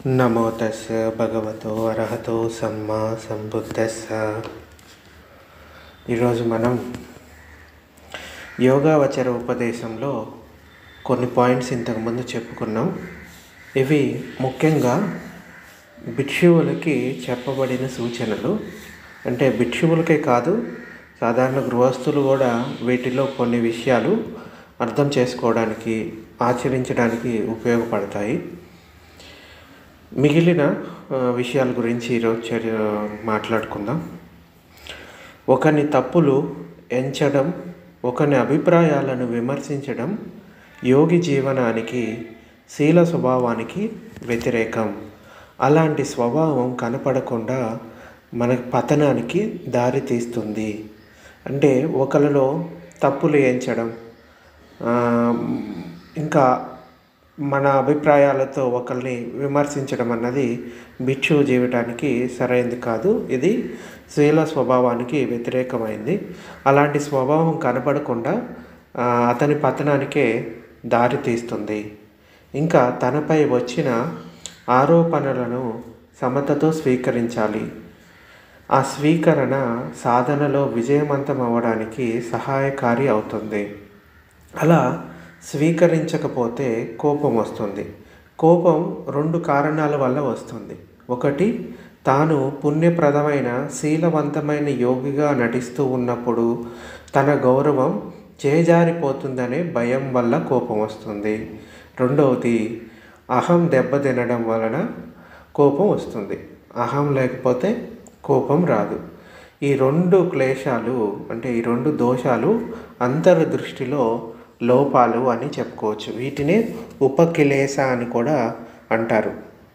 నమో తస్స భగవతో అర్హతో సమ్మా సంబుద్ధస్స ఈరోజు మనం యోగావచర ఉపదేశంలో కొన్ని పాయింట్స్ ఇంతకుముందు చెప్పుకున్నాం ఇవి ముఖ్యంగా భిక్షువులకి చెప్పబడిన సూచనలు అంటే భిక్షువులకే కాదు సాధారణ గృహస్థులు కూడా వీటిలో కొన్ని విషయాలు అర్థం చేసుకోవడానికి ఆచరించడానికి ఉపయోగపడతాయి మిగిలిన ఆ, విషయాల గురించి ఈరోజు చర్య మాట్లాడుకుందాం ఒకని తప్పులు ఎంచడం ఒకని అభిప్రాయాలను విమర్శించడం యోగి జీవనానికి శీల స్వభావానికి వ్యతిరేకం అలాంటి స్వభావం కనపడకుండా మన పతనానికి దారి తీస్తుంది అంటే ఒకరిలో తప్పులు ఎంచడం ఆ, ఇంకా మన అభిప్రాయాలతో ఒకరిని విమర్శించడం అన్నది భిక్షు జీవితానికి సరైనది కాదు ఇది శీల స్వభావానికి వ్యతిరేకమైంది అలాంటి స్వభావం కనపడకుండా ఆ, అతని పతనానికే దారి తీస్తుంది ఇంకా తనపై వచ్చిన ఆరోపణలను సమతతో స్వీకరించాలి ఆ స్వీకరణ సాధనలో విజయవంతం అవ్వడానికి సహాయకారి అవుతుంది అలా స్వీకరించకపోతే కోపం వస్తుంది కోపం రెండు కారణాల వల్ల వస్తుంది ఒకటి తాను పుణ్యప్రదమైన శీలవంతమైన యోగిగా నటిస్తూ ఉన్నప్పుడు తన గౌరవం చేజారిపోతుందనే భయం వల్ల కోపం వస్తుంది రెండవది అహం దెబ్బతినడం వలన కోపం వస్తుంది అహం లేకపోతే కోపం రాదు ఈ రెండు క్లేశాలు అంటే ఈ రెండు దోషాలు అంతర్దృష్టిలో లోపాలు అని చెప్పుకోవచ్చు వీటిని ఉపకిలేశ అని కూడా అంటారు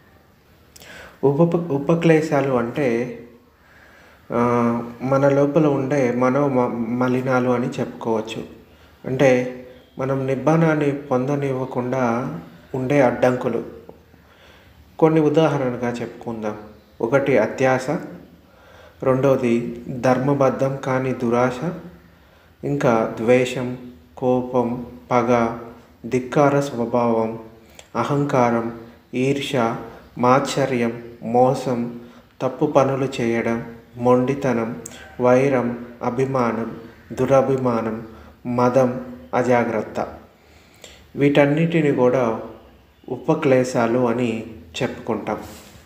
ఉప ఉపక్లేశాలు అంటే ఆ, మన లోపల ఉండే మనో మ- మలినాలు అని చెప్పుకోవచ్చు అంటే మనం నిబ్బానాన్ని పొందనివ్వకుండా ఉండే అడ్డంకులు కొన్ని ఉదాహరణగా చెప్పుకుందాం ఒకటి అత్యాస రెండవది ధర్మబద్ధం కాని దురాశ ఇంకా ద్వేషం కోపం పగ ధిక్కార స్వభావం అహంకారం ఈర్ష మాత్సర్యం మోసం తప్పు పనులు చేయడం మొండితనం వైరం అభిమానం దురభిమానం మదం అజాగ్రత్త వీటన్నిటిని కూడా ఉపక్లేశాలు అని చెప్పుకుంటాం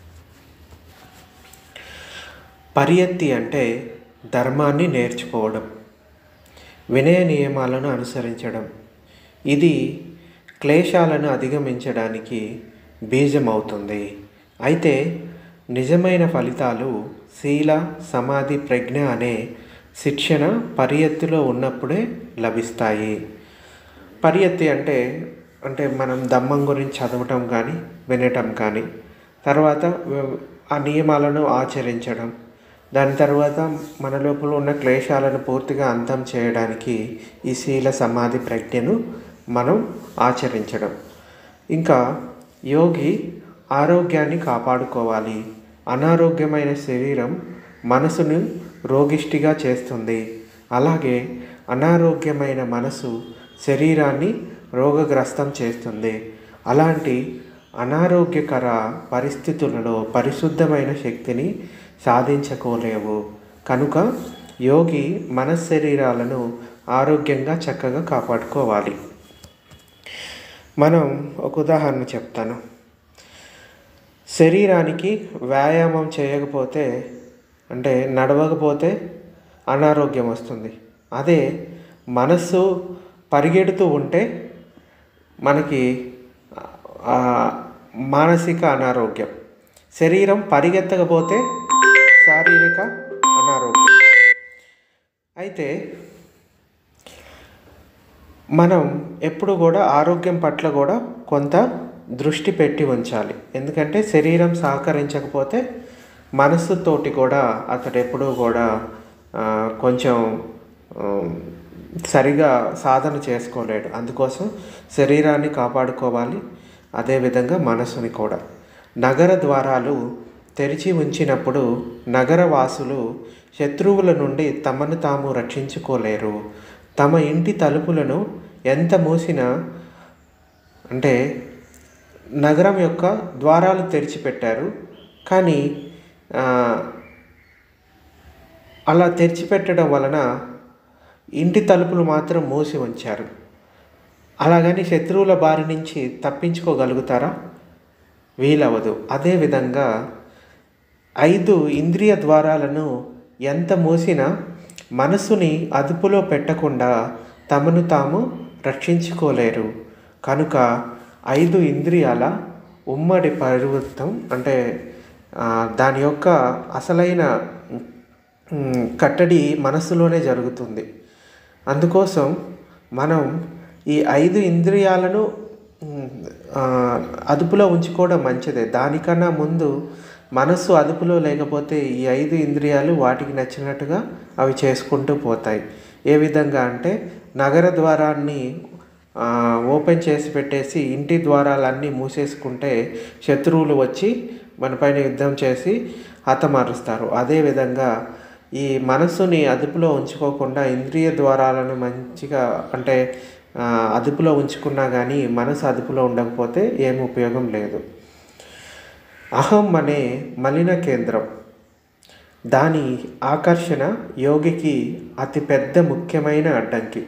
పరియత్తి అంటే ధర్మాన్ని నేర్చుకోవడం వినయ నియమాలను అనుసరించడం ఇది క్లేశాలను అధిగమించడానికి బీజం అవుతుంది అయితే నిజమైన ఫలితాలు శీల సమాధి ప్రజ్ఞ అనే శిక్షణ పరియత్తులో ఉన్నప్పుడే లభిస్తాయి పరియత్తి అంటే అంటే మనం దమ్మం గురించి చదవటం కానీ వినటం కానీ తర్వాత వ- ఆ నియమాలను ఆచరించడం దాని తర్వాత మన లోపల ఉన్న క్లేశాలను పూర్తిగా అంతం చేయడానికి ఈ శీల సమాధి ప్రజ్ఞను మనం ఆచరించడం ఇంకా యోగి ఆరోగ్యాన్ని కాపాడుకోవాలి అనారోగ్యమైన శరీరం మనసును రోగిష్టిగా చేస్తుంది అలాగే అనారోగ్యమైన మనసు శరీరాన్ని రోగగ్రస్తం చేస్తుంది అలాంటి అనారోగ్యకర పరిస్థితులలో పరిశుద్ధమైన శక్తిని సాధించుకోలేవు కనుక యోగి మన శరీరాలను ఆరోగ్యంగా చక్కగా కాపాడుకోవాలి మనం ఒక ఉదాహరణ చెప్తాను శరీరానికి వ్యాయామం చేయకపోతే అంటే నడవకపోతే అనారోగ్యం వస్తుంది అదే మనస్సు పరిగెడుతూ ఉంటే మనకి ఆ, మానసిక అనారోగ్యం శరీరం పరిగెత్తకపోతే శారీరక అనారోగ్యం అయితే మనం ఎప్పుడు కూడా ఆరోగ్యం పట్ల కూడా కొంత దృష్టి పెట్టి ఉంచాలి ఎందుకంటే శరీరం సహకరించకపోతే మనస్సుతోటి కూడా అతడు ఎప్పుడూ కూడా ఆ, కొంచెం ఆ, సరిగా సాధన చేసుకోలేడు అందుకోసం శరీరాన్ని కాపాడుకోవాలి అదేవిధంగా మనసుని కూడా నగర ద్వారాలు తెరిచి ఉంచినప్పుడు నగర వాసులు శత్రువుల నుండి తమను తాము రక్షించుకోలేరు తమ ఇంటి తలుపులను ఎంత మూసినా అంటే నగరం యొక్క ద్వారాలు తెరిచిపెట్టారు కానీ ఆ, అలా తెరిచిపెట్టడం వలన ఇంటి తలుపులు మాత్రం మూసి ఉంచారు అలాగని శత్రువుల బారి నుంచి తప్పించుకోగలుగుతారా వీలవదు అదేవిధంగా ఐదు ఇంద్రియ ద్వారాలను ఎంత మూసినా మనసుని అదుపులో పెట్టకుండా తమను తాము రక్షించుకోలేరు కనుక ఐదు ఇంద్రియాల ఉమ్మడి పరివృత్తం అంటే ఆ, దాని యొక్క అసలైన మ్, కట్టడి మనస్సులోనే జరుగుతుంది అందుకోసం మనం ఈ ఐదు ఇంద్రియాలను మ్, ఆ, అదుపులో ఉంచుకోవడం మంచిదే దానికన్నా ముందు మనస్సు అదుపులో లేకపోతే ఈ ఐదు ఇంద్రియాలు వాటికి నచ్చినట్టుగా అవి చేసుకుంటూ పోతాయి ఏ విధంగా అంటే నగర ద్వారాన్ని ఆ, ఓపెన్ చేసి పెట్టేసి ఇంటి ద్వారాలన్నీ మూసేసుకుంటే శత్రువులు వచ్చి మనపైన యుద్ధం చేసి హతమారుస్తారు అదేవిధంగా ఈ మనస్సుని అదుపులో ఉంచుకోకుండా ఇంద్రియ ద్వారాలను మంచిగా అంటే ఆ, అదుపులో ఉంచుకున్నా కానీ మనసు అదుపులో ఉండకపోతే ఏం ఉపయోగం లేదు అహం అనే మలిన కేంద్రం దాని ఆకర్షణ యోగికి అతి పెద్ద ముఖ్యమైన అడ్డంకి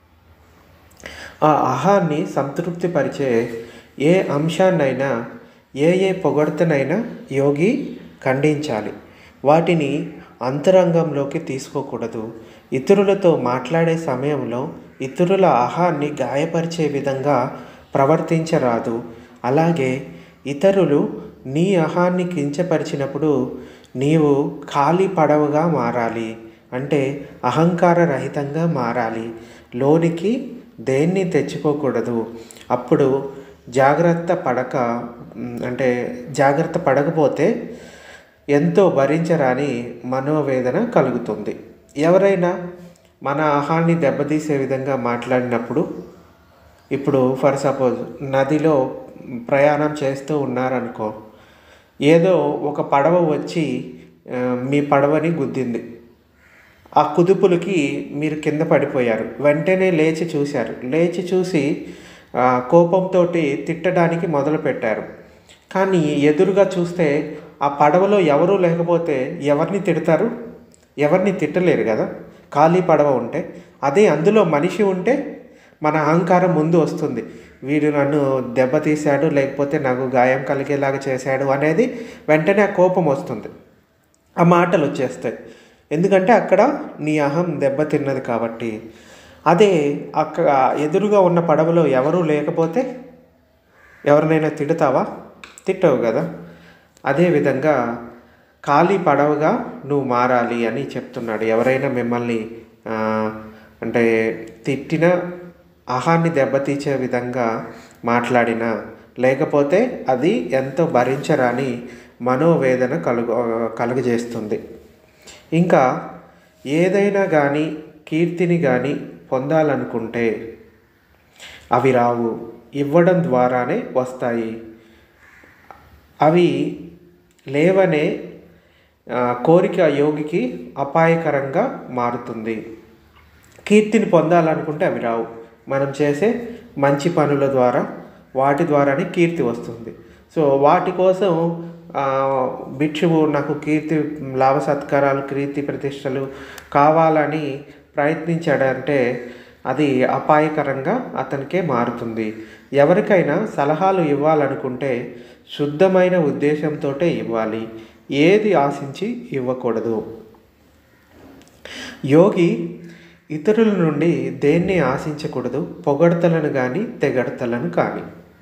ఆ అహాన్ని సంతృప్తిపరిచే ఏ అంశాన్నైనా ఏ ఏ పొగడ్తనైనా యోగి ఖండించాలి వాటిని అంతరంగంలోకి తీసుకోకూడదు ఇతరులతో మాట్లాడే సమయంలో ఇతరుల అహాన్ని గాయపరిచే విధంగా ప్రవర్తించరాదు అలాగే ఇతరులు నీ అహాన్ని కించపరిచినప్పుడు నీవు ఖాళీ పడవగా మారాలి అంటే అహంకార రహితంగా మారాలి లోనికి దేన్ని తెచ్చుకోకూడదు అప్పుడు జాగ్రత్త పడక మ్, అంటే జాగ్రత్త పడకపోతే ఎంతో భరించరాని మనోవేదన కలుగుతుంది ఎవరైనా మన ఆహాన్ని దెబ్బతీసే విధంగా మాట్లాడినప్పుడు ఇప్పుడు ఫర్ సపోజ్ నదిలో ప్రయాణం చేస్తూ ఉన్నారనుకో ఏదో ఒక పడవ వచ్చి ఆ, మీ పడవని గుద్దింది ఆ కుదుపులకి మీరు కింద పడిపోయారు వెంటనే లేచి చూశారు లేచి చూసి ఆ, కోపంతో తిట్టడానికి మొదలుపెట్టారు కానీ ఎదురుగా చూస్తే ఆ పడవలో ఎవరూ లేకపోతే ఎవరిని తిడతారు ఎవరిని తిట్టలేరు కదా ఖాళీ పడవ ఉంటే అదే అందులో మనిషి ఉంటే మన అహంకారం ముందు వస్తుంది వీడు నన్ను దెబ్బతీశాడు లేకపోతే నాకు గాయం కలిగేలాగా చేశాడు అనేది వెంటనే ఆ కోపం వస్తుంది ఆ మాటలు వచ్చేస్తాయి ఎందుకంటే అక్కడ నీ అహం దెబ్బతిన్నది కాబట్టి అదే అక్కడ ఎదురుగా ఉన్న పడవలో ఎవరూ లేకపోతే ఎవరినైనా తిడతావా తిట్టవు కదా అదేవిధంగా ఖాళీ పడవగా నువ్వు మారాలి అని చెప్తున్నాడు ఎవరైనా మిమ్మల్ని ఆ, అంటే తిట్టిన ఆహాన్ని దెబ్బతీసే విధంగా మాట్లాడినా లేకపోతే అది ఎంతో భరించరాని మనోవేదన కలుగు కలుగజేస్తుంది ఇంకా ఏదైనా కానీ కీర్తిని కానీ పొందాలనుకుంటే అవి రావు ఇవ్వడం ద్వారానే వస్తాయి అవి లేవనే ఆ, కోరిక యోగికి అపాయకరంగా మారుతుంది కీర్తిని పొందాలనుకుంటే అవి రావు మనం చేసే మంచి పనుల ద్వారా వాటి ద్వారానే కీర్తి వస్తుంది సో వాటి కోసం ఆ, భిక్షువు నాకు కీర్తి లాభ సత్కారాలు కీర్తి ప్రతిష్టలు కావాలని ప్రయత్నించాడంటే అది అపాయకరంగా అతనికే మారుతుంది ఎవరికైనా సలహాలు ఇవ్వాలనుకుంటే శుద్ధమైన ఉద్దేశంతో ఇవ్వాలి ఏది ఆశించి ఇవ్వకూడదు యోగి ఇతరుల నుండి దేన్ని ఆశించకూడదు పొగడతలను కానీ తెగడతలను కానీ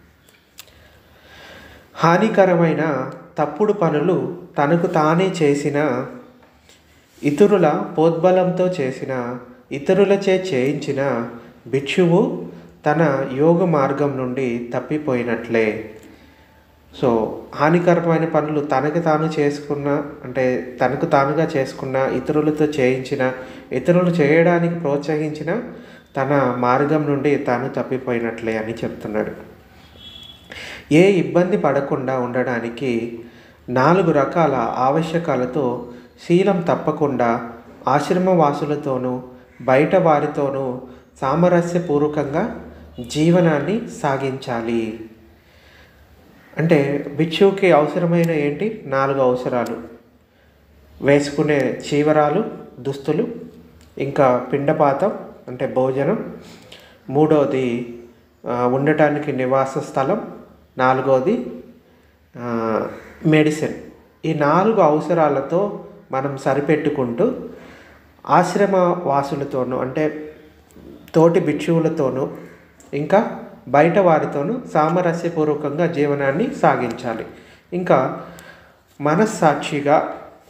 హానికరమైన తప్పుడు పనులు తనకు తానే చేసిన ఇతరుల పోద్బలంతో చేసిన ఇతరులచే చేయించిన భిక్షువు తన యోగ మార్గం నుండి తప్పిపోయినట్లే సో హానికరమైన పనులు తనకు తాను చేసుకున్న అంటే తనకు తానుగా చేసుకున్న ఇతరులతో చేయించిన ఇతరులు చేయడానికి ప్రోత్సహించిన తన మార్గం నుండి తాను తప్పిపోయినట్లే అని చెప్తున్నాడు ఏ ఇబ్బంది పడకుండా ఉండడానికి నాలుగు రకాల ఆవశ్యకాలతో శీలం తప్పకుండా ఆశ్రమవాసులతోనూ బయట వారితోనూ సామరస్యపూర్వకంగా జీవనాన్ని సాగించాలి అంటే భిక్షువుకి అవసరమైన ఏంటి నాలుగు అవసరాలు వేసుకునే చీవరాలు దుస్తులు ఇంకా పిండపాతం అంటే భోజనం మూడవది ఆ, ఉండటానికి నివాస స్థలం నాలుగవది ఆ, మెడిసిన్ ఈ నాలుగు అవసరాలతో మనం సరిపెట్టుకుంటూ ఆశ్రమ వాసులతోనూ అంటే తోటి భిక్షువులతోనూ ఇంకా బయట వారితోనూ సామరస్యపూర్వకంగా జీవనాన్ని సాగించాలి ఇంకా మనస్సాక్షిగా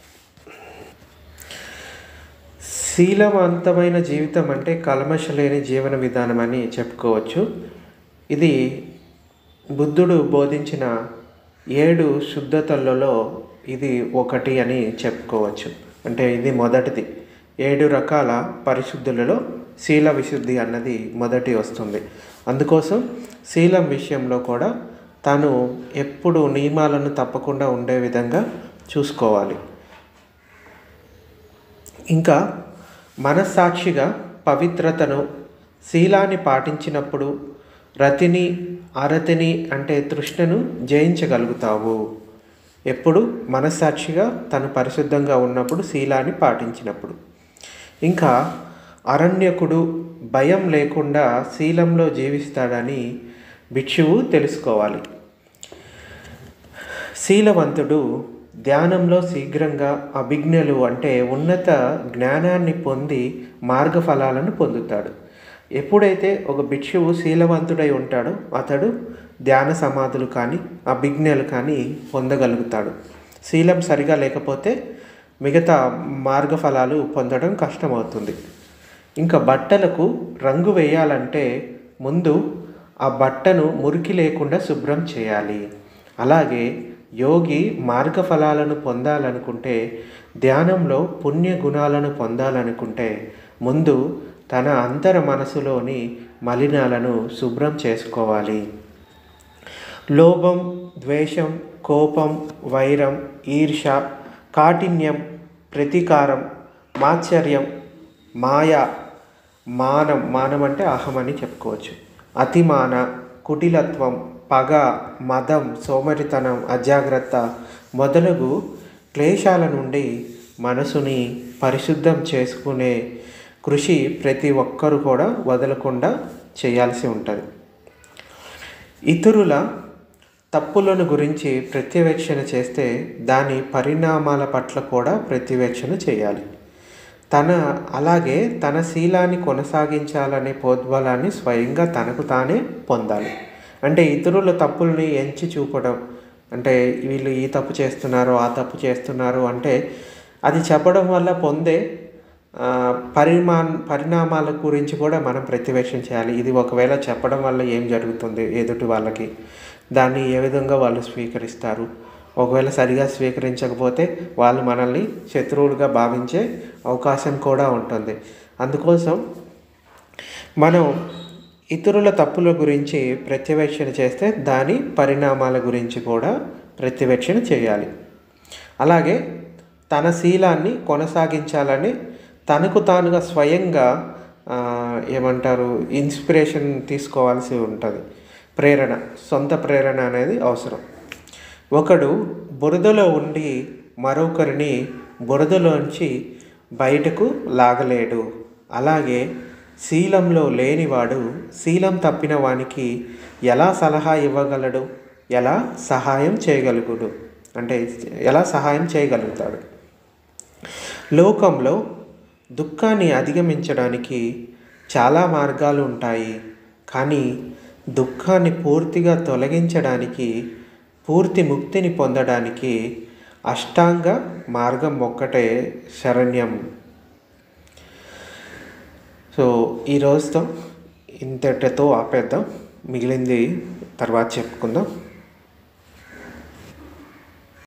శీలవంతమైన జీవితం అంటే కల్మష లేని జీవన విధానం అని చెప్పుకోవచ్చు ఇది బుద్ధుడు బోధించిన ఏడు శుద్ధతలలో ఇది ఒకటి అని చెప్పుకోవచ్చు అంటే ఇది మొదటిది ఏడు రకాల పరిశుద్ధులలో శీల విశుద్ధి అన్నది మొదటి వస్తుంది అందుకోసం శీలం విషయంలో కూడా తను ఎప్పుడు నియమాలను తప్పకుండా ఉండే విధంగా చూసుకోవాలి ఇంకా మనస్సాక్షిగా పవిత్రతను శీలాన్ని పాటించినప్పుడు రతిని అరతిని అంటే తృష్ణను జయించగలుగుతావు ఎప్పుడు మనస్సాక్షిగా తను పరిశుద్ధంగా ఉన్నప్పుడు శీలాన్ని పాటించినప్పుడు ఇంకా అరణ్యకుడు భయం లేకుండా శీలంలో జీవిస్తాడని భిక్షువు తెలుసుకోవాలి శీలవంతుడు ధ్యానంలో శీఘ్రంగా అభిజ్ఞలు అంటే ఉన్నత జ్ఞానాన్ని పొంది మార్గఫలాలను పొందుతాడు ఎప్పుడైతే ఒక భిక్షువు శీలవంతుడై ఉంటాడో అతడు ధ్యాన సమాధులు కానీ అభిజ్ఞలు కానీ పొందగలుగుతాడు శీలం సరిగా లేకపోతే మిగతా మార్గఫలాలు పొందడం కష్టమవుతుంది ఇంకా బట్టలకు రంగు వేయాలంటే ముందు ఆ బట్టను మురికి లేకుండా శుభ్రం చేయాలి అలాగే యోగి మార్గఫలాలను పొందాలనుకుంటే ధ్యానంలో పుణ్య గుణాలను పొందాలనుకుంటే ముందు తన అంతర మనసులోని మలినాలను శుభ్రం చేసుకోవాలి లోభం ద్వేషం కోపం వైరం ఈర్ష కాఠిన్యం ప్రతీకారం మాత్సర్యం మాయ మానం మానం అంటే అహం అని చెప్పుకోవచ్చు అతిమాన కుటిలత్వం పగ మదం సోమరితనం అజాగ్రత్త మొదలగు క్లేశాల నుండి మనసుని పరిశుద్ధం చేసుకునే కృషి ప్రతి ఒక్కరు కూడా వదలకుండా చేయాల్సి ఉంటుంది ఇతరుల తప్పులను గురించి ప్రత్యవేక్షణ చేస్తే దాని పరిణామాల పట్ల కూడా ప్రత్యవేక్షణ చేయాలి తన అలాగే తన శీలాన్ని కొనసాగించాలనే పోద్బలాన్ని స్వయంగా తనకు తానే పొందాలి అంటే ఇతరుల తప్పుల్ని ఎంచి చూపడం అంటే వీళ్ళు ఈ తప్పు చేస్తున్నారు ఆ తప్పు చేస్తున్నారు అంటే అది చెప్పడం వల్ల పొందే ఆ, పరిమా పరిణామాల గురించి కూడా మనం ప్రతివేక్షణ చేయాలి ఇది ఒకవేళ చెప్పడం వల్ల ఏం జరుగుతుంది ఎదుటి వాళ్ళకి దాన్ని ఏ విధంగా వాళ్ళు స్వీకరిస్తారు ఒకవేళ సరిగా స్వీకరించకపోతే వాళ్ళు మనల్ని శత్రువులుగా భావించే అవకాశం కూడా ఉంటుంది అందుకోసం మనం ఇతరుల తప్పుల గురించి ప్రత్యవేక్షణ చేస్తే దాని పరిణామాల గురించి కూడా ప్రత్యవేక్షణ చేయాలి అలాగే తన శీలాన్ని కొనసాగించాలని తనకు తానుగా స్వయంగా ఆ, ఏమంటారు ఇన్స్పిరేషన్ తీసుకోవాల్సి ఉంటుంది ప్రేరణ సొంత ప్రేరణ అనేది అవసరం ఒకడు బురదలో ఉండి మరొకరిని బురదలోంచి బయటకు లాగలేడు అలాగే శీలంలో లేనివాడు శీలం తప్పిన వానికి ఎలా సలహా ఇవ్వగలడు ఎలా సహాయం చేయగలుగుడు అంటే ఎలా సహాయం చేయగలుగుతాడు లోకంలో దుఃఖాన్ని అధిగమించడానికి చాలా మార్గాలు ఉంటాయి కానీ దుఃఖాన్ని పూర్తిగా తొలగించడానికి పూర్తి ముక్తిని పొందడానికి అష్టాంగ మార్గం ఒక్కటే శరణ్యం సో ఈ రోజుతో ఇంతటితో ఆపేద్దాం మిగిలింది తర్వాత చెప్పుకుందాం